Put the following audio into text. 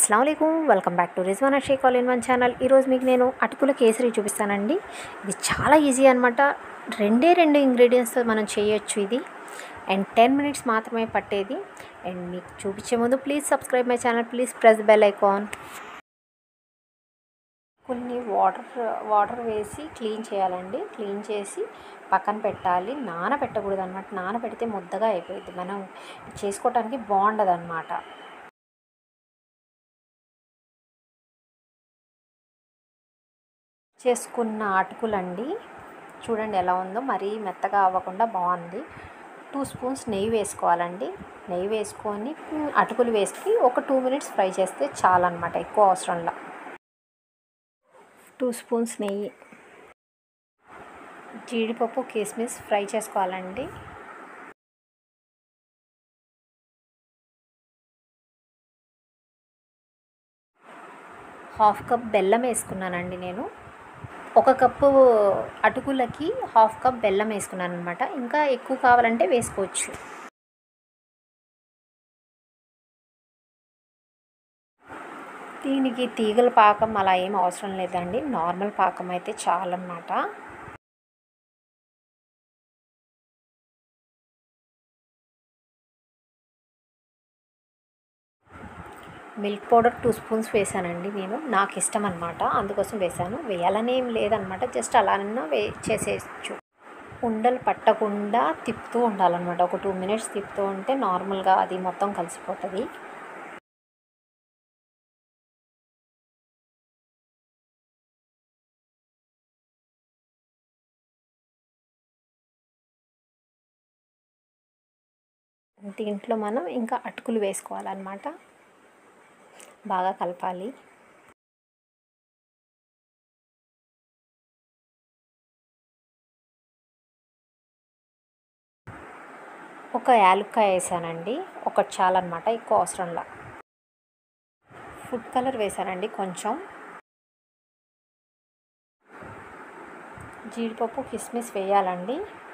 అస్సలం అయికం welcome back to Rizwana Shaikh all in one channel ఈరోజు మీకు నేను అటుకుల కేసరి చూపిస్తానండి ఇది చాలా ఈజీ అనమాట రెండే రెండు ఇంగ్రీడియంట్స్తో మనం చేయొచ్చు ఇది అండ్ టెన్ మినిట్స్ మాత్రమే పట్టేది అండ్ మీకు చూపించే ముందు please subscribe my channel please press bell icon కొన్ని వాటర్ వాటర్ వేసి క్లీన్ చేయాలండి క్లీన్ చేసి పక్కన పెట్టాలి నానబెట్టకూడదు అనమాట నానబెడితే ముద్దగా అయిపోయింది మనం చేసుకోవటానికి బాగుండదు అనమాట చేసుకున్న అటుకులండి చూడండి ఎలా ఉందో మరీ మెత్తగా అవ్వకుండా బాగుంది టూ స్పూన్స్ నెయ్యి వేసుకోవాలండి నెయ్యి వేసుకొని మ్, అటుకులు వేసి ఒక టూ మినిట్స్ ఫ్రై చేస్తే చాలన్నమాట ఎక్కువ అవసరంలా టూ స్పూన్స్ నెయ్యి జీడిపప్పు కిస్మిస్ ఫ్రై చేసుకోవాలండి హాఫ్ కప్ బెల్లం వేసుకున్నానండి నేను ఒక కప్పు అటుకులకి హాఫ్ కప్ బెల్లం వేసుకున్నాను అనమాట ఇంకా ఎక్కువ కావాలంటే వేసుకోవచ్చు దీనికి తీగల పాకం అలా ఏం అవసరం లేదండి నార్మల్ పాకం అయితే చాలన్నమాట మిల్క్ పౌడర్ టూ స్పూన్స్ వేసానండి నేను నాకు ఇష్టం అనమాట అందుకోసం వేసాను వేయాలని ఏం లేదనమాట జస్ట్ అలానన్నా వే చేసేయచ్చు ఉండలు పట్టకుండా తిప్పుతూ ఉండాలన్నమాట ఒక టూ మినిట్స్ తిప్పుతూ ఉంటే నార్మల్గా అది మొత్తం కలిసిపోతుంది దీంట్లో మనం ఇంకా అటుకులు వేసుకోవాలన్నమాట బాగా కలపాలి ఒక యాలుక్కాయ వేసానండి ఒకటి చాలన్నమాట ఎక్కువ అవసరంలా ఫుడ్ కలర్ వేసానండి కొంచెం జీడిపప్పు కిస్మిస్ వేయాలండి